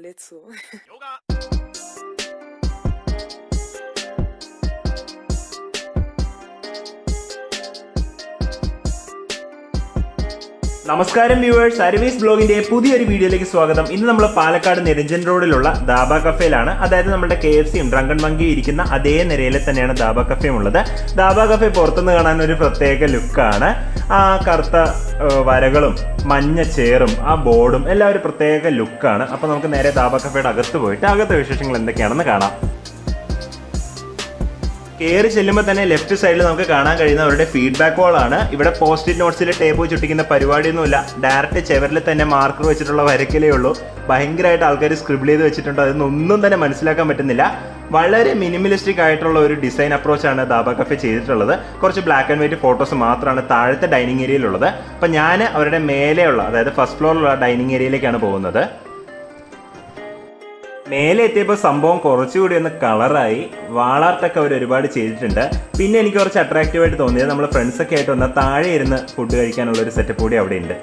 лицу. നമസ്കാരം വ്യൂവേഴ്സ് അരവീസ് ബ്ലോഗിന്റെ പുതിയൊരു വീഡിയോയിലേക്ക് സ്വാഗതം ഇന്ന് നമ്മൾ പാലക്കാട് നിരഞ്ജൻ റോഡിലുള്ള ദാബ കഫേയിലാണ് അതായത് നമ്മുടെ കെ എഫ് സിയും ഡ്രങ്കൺ മങ്കി ഇരിക്കുന്ന അതേ നിരയിൽ തന്നെയാണ് ദാബ കഫേയും ഉള്ളത് ദാബ കഫേ പുറത്തുനിന്ന് കാണാൻ ഒരു പ്രത്യേക ലുക്കാണ് ആ കറുത്ത ഏഹ്, വരകളും മഞ്ഞ ചേറും ആ ബോർഡും എല്ലാം ഒരു പ്രത്യേക ലുക്കാണ് അപ്പൊ നമുക്ക് നേരെ ദാബ കഫേയുടെ അകത്ത് പോയിട്ട് അകത്തെ വിശേഷങ്ങൾ എന്തൊക്കെയാണെന്ന് കാണാം കയറി ചെല്ലുമ്പോൾ തന്നെ ലെഫ്റ്റ് സൈഡിൽ നമുക്ക് കാണാൻ കഴിയുന്ന അവരുടെ ഫീഡ്ബാക്ക് വാൾ ആണ് ഇവിടെ പോസ്റ്റ് നോട്ട്സിൽ ടേപ്പ് ചുട്ടിക്കുന്ന പരിപാടിയൊന്നുമില്ല ഡയറക്റ്റ് ചെവരിൽ തന്നെ മാർക്കർ വെച്ചിട്ടുള്ള വരയ്ക്കലേ ഉള്ളൂ ഭയങ്കരമായിട്ട് ആൾക്കാർ സ്ക്രിബിൾ ചെയ്ത് വെച്ചിട്ടുണ്ട് അതൊന്നും ഒന്നും തന്നെ മനസ്സിലാക്കാൻ പറ്റുന്നില്ല വളരെ മിനിമലിസ്റ്റിക് ആയിട്ടുള്ള ഒരു ഡിസൈൻ അപ്രോച്ചാണ് ദാബ കഫെ ചെയ്തിട്ടുള്ളത് കുറച്ച് ബ്ലാക്ക് ആൻഡ് വൈറ്റ് ഫോട്ടോസ് മാത്രമാണ് താഴത്തെ ഡൈനിങ് ഏരിയയിലുള്ളത് അപ്പം ഞാൻ അവരുടെ മേലെയുള്ള അതായത് ഫസ്റ്റ് ഫ്ലോറിലുള്ള ഡൈനിങ് ഏരിയയിലേക്കാണ് പോകുന്നത് മേലെ എത്തിയപ്പോൾ സംഭവം കുറച്ചുകൂടി ഒന്ന് കളറായി വാളാർട്ടൊക്കെ അവർ ഒരുപാട് ചെയ്തിട്ടുണ്ട് പിന്നെ എനിക്ക് കുറച്ച് അട്രാക്റ്റീവ് ആയിട്ട് തോന്നിയത് നമ്മൾ ഫ്രണ്ട്സ് ഒക്കെ ആയിട്ട് വന്ന താഴെ ഇരുന്ന് ഫുഡ് കഴിക്കാനുള്ള ഒരു സെറ്റപ്പ് കൂടി അവിടെ ഉണ്ട്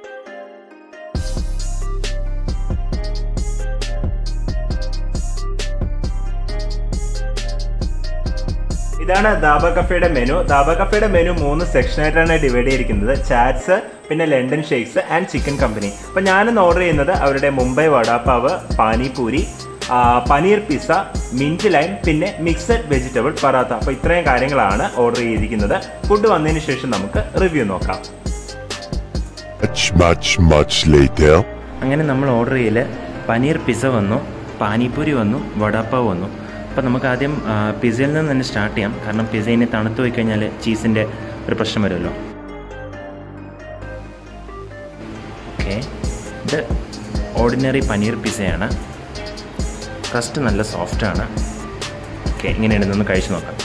ഇതാണ് ദാബ കഫേയുടെ മെനു ദാബ കഫേയുടെ മെനു മൂന്ന് സെക്ഷനായിട്ടാണ് ഡിവൈഡ് ചെയ്തിരിക്കുന്നത് ചാറ്റ്സ് പിന്നെ London shakes and chicken company അപ്പൊ ഞാനിന്ന് ഓർഡർ ചെയ്യുന്നത് അവരുടെ മുംബൈ വടാപാവ് പാനിപൂരി ആ, പനീർ പിസ്സ മിന്റ് ലൈം പിന്നെ മിക്സഡ് വെജിറ്റബിൾ പറാത്ത അപ്പൊ ഇത്രയും കാര്യങ്ങളാണ് ഓർഡർ ചെയ്തിരിക്കുന്നത് ഫുഡ് വന്നതിന് ശേഷം നമുക്ക് റിവ്യൂ നോക്കാം Much, much, much later. അങ്ങനെ നമ്മൾ ഓർഡർ ചെയ്യൽ പനീർ പിസ്സ വന്നു പാനിപ്പൂരി വന്നു വടാപ്പാവ് വന്നു അപ്പോൾ നമുക്ക് ആദ്യം ആ, പിസ്സയിൽ നിന്ന് തന്നെ സ്റ്റാർട്ട് ചെയ്യാം കാരണം പിസ്സ ഇനി തണുത്ത് പോയി കഴിഞ്ഞാൽ ചീസിൻ്റെ ഒരു പ്രശ്നം വരുമല്ലോ ഓക്കെ ഇത് ഓർഡിനറി പനീർ പിസ്സയാണ് ക്രസ്റ്റ് നല്ല സോഫ്റ്റാണ് ഓക്കെ ഇങ്ങനെയാണെന്നൊന്ന് കഴിച്ചു നോക്കാം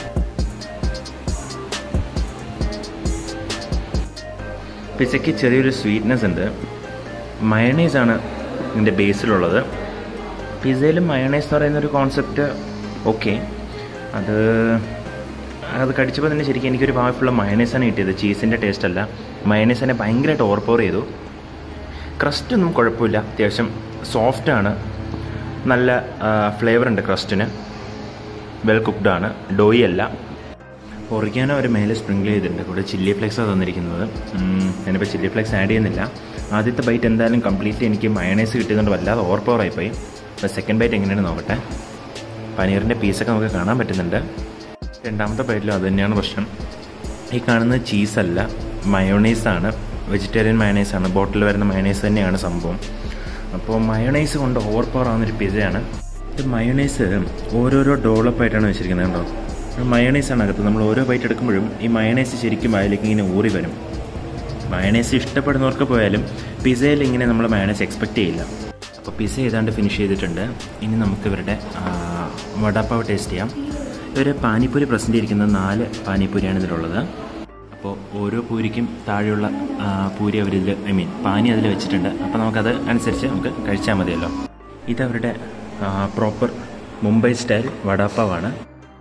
പിസയ്ക്ക് ചെറിയൊരു സ്വീറ്റ്നെസ് ഉണ്ട് മയണൈസ് ആണ് ഇതിൻ്റെ ബേസിലുള്ളത് പിസയിലും മയണൈസ് എന്ന് പറയുന്ന ഒരു കോൺസെപ്റ്റ് ഓക്കെ അത് അത് കടിച്ചപ്പോൾ തന്നെ ശരിക്കും എനിക്കൊരു ഭാഗത്തുള്ള മയണൈസാണ് കിട്ടിയത് ചീസിൻ്റെ ടേസ്റ്റ് അല്ല മയണൈസിനെ ഭയങ്കരമായിട്ട് ഓവർപവർ ചെയ്തു ക്രസ്റ്റ് ഒന്നും കുഴപ്പമില്ല അത്യാവശ്യം സോഫ്റ്റാണ് നല്ല ഫ്ലേവർ ഉണ്ട് ക്രസ്റ്റിന് വെൽ കുക്ക്ഡ് ആണ് ഡോയി അല്ല ഒറിഗാനോ ഒരു മേലെ സ്പ്രിങ്കിൾ ചെയ്തിട്ടുണ്ട് കൂടെ ചില്ലി ഫ്ലെക്സാണ് തന്നിരിക്കുന്നത് ഉം, ഞാനിപ്പോൾ ചില്ലി ഫ്ലെക്സ് ആഡ് ചെയ്യുന്നില്ല ആദ്യത്തെ ബൈറ്റ് എന്തായാലും കംപ്ലീറ്റ്ലി എനിക്ക് മയണൈസ് കിട്ടിയതുകൊണ്ട് വല്ലാതെ ഓവർ പവർ ആയിപ്പോയി അപ്പോൾ സെക്കൻഡ് ബൈറ്റ് എങ്ങനെയാണ് നോക്കട്ടെ പനീറിൻ്റെ പീസൊക്കെ നമുക്ക് കാണാൻ പറ്റുന്നുണ്ട് രണ്ടാമത്തെ ബൈറ്റിലും അത് തന്നെയാണ് പ്രശ്നം ഈ കാണുന്നത് ചീസല്ല മയോണൈസാണ് വെജിറ്റേറിയൻ മയണൈസാണ് ബോട്ടിൽ വരുന്ന മയണൈസ് തന്നെയാണ് സംഭവം അപ്പോൾ മയോണൈസ് കൊണ്ട് ഓവർ പവർ ആവുന്നൊരു പിസയാണ് ഇത് മയോണൈസ് ഓരോരോ ഡോളപ്പായിട്ടാണ് വെച്ചിരിക്കുന്നത് കേട്ടോ മയണൈസാണ് അകത്ത് നമ്മൾ ഓരോ ബൈറ്റ് എടുക്കുമ്പോഴും ഈ മയണൈസ് ശരിക്കും അതിലേക്ക് ഇങ്ങനെ ഊറി വരും മയണൈസ് ഇഷ്ടപ്പെടുന്നവർക്ക് പോയാലും പിസയിൽ ഇങ്ങനെ നമ്മൾ മയണൈസ് എക്സ്പെക്റ്റ് ചെയ്യില്ല അപ്പോൾ പിസ ഏതാണ്ട് ഫിനിഷ് ചെയ്തിട്ടുണ്ട് ഇനി നമുക്ക് ഇവരുടെ ആ, വടാപ്പാവ് ടേസ്റ്റ് ചെയ്യാം ഇവർ പാനിപ്പൂരി പ്രസൻറ്റ് ചെയ്തിരിക്കുന്നത് നാല് പാനിപ്പൂരിയാണ് ഇതിലുള്ളത് അപ്പോൾ ഓരോ പൂരിക്കും താഴെയുള്ള ആ, പൂരി അവരിൽ ഐ മീൻ പാനി അതിൽ വെച്ചിട്ടുണ്ട് അപ്പോൾ നമുക്കത് അനുസരിച്ച് നമുക്ക് കഴിച്ചാൽ മതിയല്ലോ ഇതവരുടെ പ്രോപ്പർ മുംബൈ സ്റ്റൈൽ വടാപ്പാവാണ്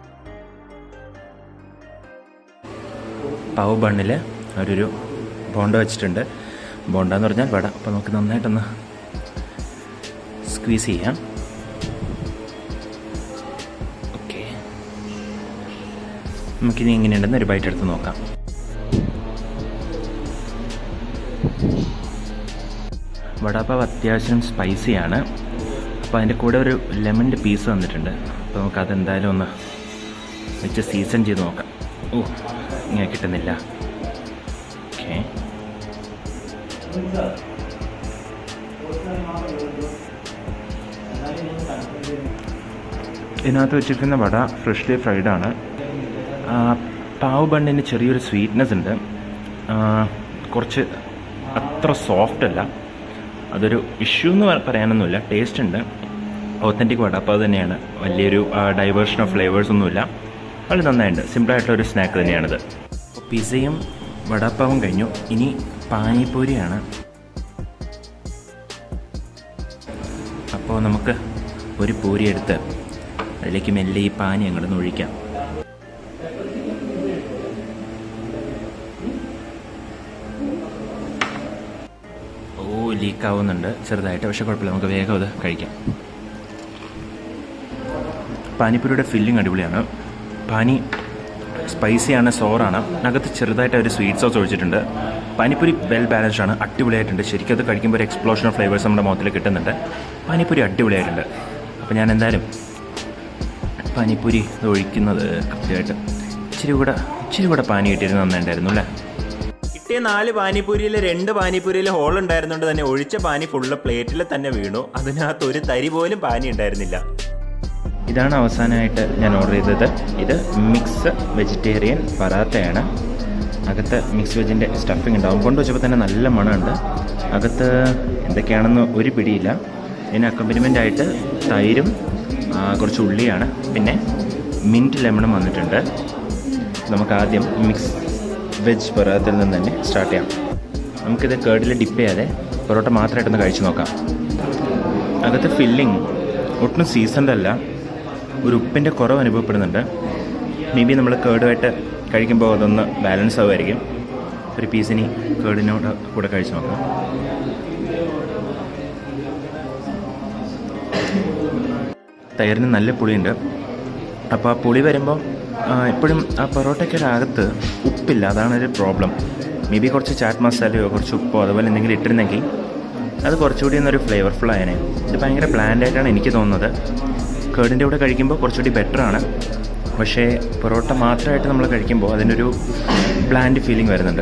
പാവ് ബണ്ണിൽ അവരൊരു ബോണ്ട വെച്ചിട്ടുണ്ട് ബോണ്ട എന്ന് പറഞ്ഞാൽ വട അപ്പോൾ നമുക്ക് നന്നായിട്ടൊന്ന് സ്ക്വീസ് ചെയ്യാം ഓക്കെ നമുക്കിനി എങ്ങനെയുണ്ടെന്ന് ഒരു ബൈറ്റ് എടുത്ത് നോക്കാം വടാപ്പാവ് അത്യാവശ്യം സ്പൈസിയാണ് അപ്പോൾ അതിൻ്റെ കൂടെ ഒരു ലെമണിൻ്റെ പീസ് വന്നിട്ടുണ്ട് അപ്പോൾ നമുക്ക് അതെന്തായാലും ഒന്ന് വെച്ച് സീസൺ ചെയ്ത് നോക്കാം ഓ ഇങ്ങനെ കിട്ടുന്നില്ല ഓക്കെ ഇതിനകത്ത് വെച്ചിരിക്കുന്ന വട ഫ്രഷ്ലി ഫ്രൈഡ് ആണ് ആ, പാവ് ബണ്ണിന് ചെറിയൊരു സ്വീറ്റ്നെസ് ഉണ്ട് ആ, കുറച്ച് അത്ര സോഫ്റ്റ് അല്ല അതൊരു ഇഷ്യൂ എന്ന് പറ- പറയാനൊന്നുമില്ല ടേസ്റ്റ് ഉണ്ട് ഒത്തൻറ്റിക് വടാപ്പാവ് തന്നെയാണ് വലിയൊരു ഡൈവേർഷൻ ഓഫ് ഫ്ലേവേഴ്സ് ഒന്നുമില്ല വളരെ നന്നായിട്ടുണ്ട് സിമ്പിളായിട്ടുള്ള ഒരു സ്നാക്ക് തന്നെയാണിത് അപ്പോൾ പിസയും വടാപ്പാവും കഴിഞ്ഞു ഇനി പാനിപ്പൂരിയാണ് അപ്പോൾ നമുക്ക് ഒരു പൂരി എടുത്ത് അതിലേക്ക് മെല്ലെ ഈ പാനി അങ്ങോട്ട് ഒഴിക്കാം ഓ ലീക്ക് ആവുന്നുണ്ട് ചെറുതായിട്ട് പക്ഷെ കുഴപ്പമില്ല നമുക്ക് വേഗം അത് കഴിക്കാം പാനിപ്പൂരിയുടെ ഫില്ലിംഗ് അടിപൊളിയാണ് പാനി സ്പൈസിയാണ് സോറാണ് അകത്ത് ചെറുതായിട്ട് ഒരു സ്വീറ്റ് സോസ് ഒഴിച്ചിട്ടുണ്ട് പാനിപ്പൂരി വെൽ ബാലൻസ്ഡ് ആണ് അടിപൊളിയായിട്ടുണ്ട് ശരിക്കും അത് കഴിക്കുമ്പോൾ ഒരു എക്സ്പ്ലോഷൻ ഓഫ് ഫ്ലേവേഴ്സ് നമ്മുടെ മുഖത്തിൽ കിട്ടുന്നുണ്ട് പാനിപ്പൂരി അടിപൊളിയായിട്ടുണ്ട് അപ്പോൾ ഞാൻ എന്തായാലും പാനിപ്പൂരി ഇത് ഒഴിക്കുന്നത് കൃത്യമായിട്ട് ഇച്ചിരി കൂടെ ഇച്ചിരി കൂടെ പാനി കിട്ടിയിരുന്നത് നന്നായിട്ടുണ്ടായിരുന്നു അല്ലേ കിട്ടിയ നാല് പാനിപ്പൂരിയിൽ രണ്ട് പാനിപ്പൂരിയിൽ ഹോൾ ഉണ്ടായിരുന്നുകൊണ്ട് തന്നെ ഒഴിച്ച പാനി ഫുള്ള് പ്ലേറ്റിൽ തന്നെ വീണു അതിനകത്ത് ഒരു തരി പോലും പാനി ഉണ്ടായിരുന്നില്ല ഇതാണ് അവസാനമായിട്ട് ഞാൻ ഓർഡർ ചെയ്തത് ഇത് മിക്സ് വെജിറ്റേറിയൻ പറാത്തയാണ് അകത്ത് മിക്സ് വെജിൻ്റെ സ്റ്റഫിംഗ് ഉണ്ടാവും കൊണ്ട് വെച്ചപ്പോൾ തന്നെ നല്ല മണമുണ്ട് അകത്ത് എന്തൊക്കെയാണെന്ന് ഒരു പിടിയില്ല ഇതിന് അക്കമ്പനിമെൻ്റ് ആയിട്ട് തൈരും ആ, കുറച്ച് ഉള്ളിയാണ് പിന്നെ മിൻറ്റ് ലെമണും വന്നിട്ടുണ്ട് നമുക്ക് ആദ്യം മിക്സ് വെജ് പൊറോട്ടയിൽ നിന്ന് തന്നെ സ്റ്റാർട്ട് ചെയ്യാം നമുക്കിത് കേർഡിൽ ഡിപ്പ് ചെയ്യാതെ പൊറോട്ട മാത്രമായിട്ടൊന്ന് കഴിച്ച് നോക്കാം അകത്ത് ഫില്ലിംഗ് ഒട്ടും സീസൺഡ് അല്ല ഒരു ഉപ്പിൻ്റെ കുറവ് അനുഭവപ്പെടുന്നുണ്ട് മേ ബി നമ്മൾ കേർഡുമായിട്ട് കഴിക്കുമ്പോൾ അതൊന്ന് ബാലൻസ് ആവുമായിരിക്കും ഒരു പീസിനി കേർഡിനോട് കൂടെ കഴിച്ച് നോക്കാം തൈരിന് നല്ല പുളിയുണ്ട് അപ്പോൾ ആ പുളി വരുമ്പോൾ എപ്പോഴും ആ പൊറോട്ടയ്ക്കൊരു അകത്ത് ഉപ്പില്ല അതാണ് ഒരു പ്രോബ്ലം മേ ബി കുറച്ച് ചാറ്റ് മസാലയോ കുറച്ച് ഉപ്പോ അതുപോലെ എന്തെങ്കിലും ഇട്ടിരുന്നെങ്കിൽ അത് കുറച്ചുകൂടി ഒന്നൊരു ഫ്ലേവർഫുൾ ആയനെ ഇത് ഭയങ്കര ബ്ലാൻഡ് ആയിട്ടാണ് എനിക്ക് തോന്നുന്നത് കേടിൻ്റെ കൂടെ കഴിക്കുമ്പോൾ കുറച്ചുകൂടി ബെറ്റർ ആണ് പക്ഷേ പൊറോട്ട മാത്രമായിട്ട് നമ്മൾ കഴിക്കുമ്പോൾ അതിനൊരു ബ്ലാൻഡ് ഫീലിംഗ് വരുന്നുണ്ട്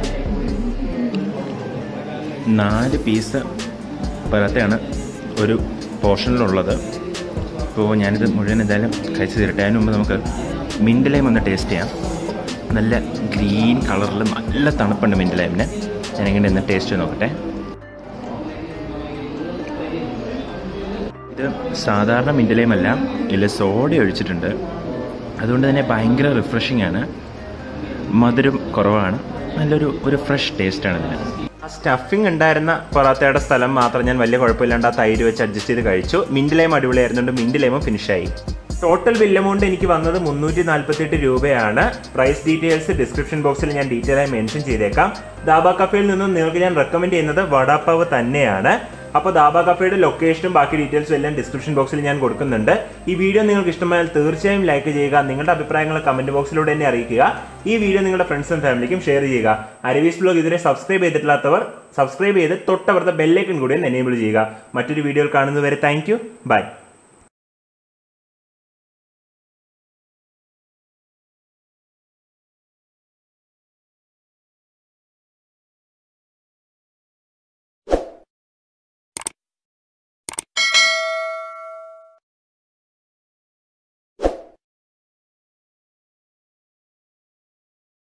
നാല് പീസ് പൊറോട്ടയാണ് ഒരു പോർഷനിലുള്ളത് അപ്പോൾ ഞാനിത് മുഴുവൻ എന്തായാലും കഴിച്ച് തീരട്ടെ അതിന് മുമ്പ് നമുക്ക് മിൻറ്റ് ലൈം ഒന്ന് ടേസ്റ്റ് ചെയ്യാം നല്ല ഗ്രീൻ കളറിൽ നല്ല തണുപ്പുണ്ട് മിൻറ്റ് ലൈമിന് ഞാനിങ്ങനെ ഒന്ന് ടേസ്റ്റ് ചെയ്ത് നോക്കട്ടെ ഇത് സാധാരണ മിൻറ്റ് ലൈം അല്ല ഇതിൽ സോഡ ഒഴിച്ചിട്ടുണ്ട് അതുകൊണ്ട് തന്നെ ഭയങ്കര റിഫ്രഷിംഗ് ആണ് മധുരം കുറവാണ് നല്ലൊരു ഒരു ഫ്രഷ് ടേസ്റ്റാണ് ഇതിന് ആ സ്റ്റഫിംഗ് ഉണ്ടായിരുന്ന പൊറാത്തയുടെ സ്ഥലം മാത്രം ഞാൻ വലിയ കുഴപ്പമില്ലാണ്ട് ആ തൈര് വെച്ച് അഡ്ജസ്റ്റ് ചെയ്ത് കഴിച്ചു മിൻറ്റ് ലൈം അടിപൊളിയായിരുന്നുണ്ട് മിൻറ്റ് ലൈമും ഫിനിഷായി ടോട്ടൽ ബിൽ എമൗണ്ട് എനിക്ക് വന്നത് മുന്നൂറ്റി നാൽപ്പത്തെട്ട് രൂപയാണ് പ്രൈസ് ഡീറ്റെയിൽസ് ഡിസ്ക്രിപ്ഷൻ ബോക്സിൽ ഞാൻ ഡീറ്റെയിൽ ആയി മെൻഷൻ ചെയ്തേക്കാം ദാബ കഫേയിൽ നിന്നും നിങ്ങൾക്ക് ഞാൻ റെക്കമെൻഡ് ചെയ്യുന്നത് വടാപ്പാവ് തന്നെയാണ് അപ്പോൾ ദാബ കഫേയുടെ ലൊക്കേഷനും ബാക്കി ഡീറ്റെയിൽസും എല്ലാം ഡിസ്ക്രിപ്ഷൻ ബോക്സിൽ ഞാൻ കൊടുക്കുന്നുണ്ട് ഈ വീഡിയോ നിങ്ങൾക്ക് ഇഷ്ടമായാൽ തീർച്ചയായും ലൈക്ക് ചെയ്യുക നിങ്ങളുടെ അഭിപ്രായങ്ങൾ കമന്റ് ബോക്സിലൂടെ തന്നെ അറിയിക്കുക ഈ വീഡിയോ നിങ്ങളുടെ ഫ്രണ്ട്സും ഫാമിലിക്കും ഷെയർ ചെയ്യുക അരവീസ് ബ്ലോഗ് ഇതിനെ സബ്സ്ക്രൈബ് ചെയ്തിട്ടില്ലാത്തവർ സബ്സ്ക്രൈബ് ചെയ്ത് തൊട്ടപ്പുറത്തെ ബെല്ലൈക്കൺ കൂടി എനേബിൾ ചെയ്യുക മറ്റൊരു വീഡിയോയിൽ കാണുന്നതുവരെ താങ്ക് യു ബൈ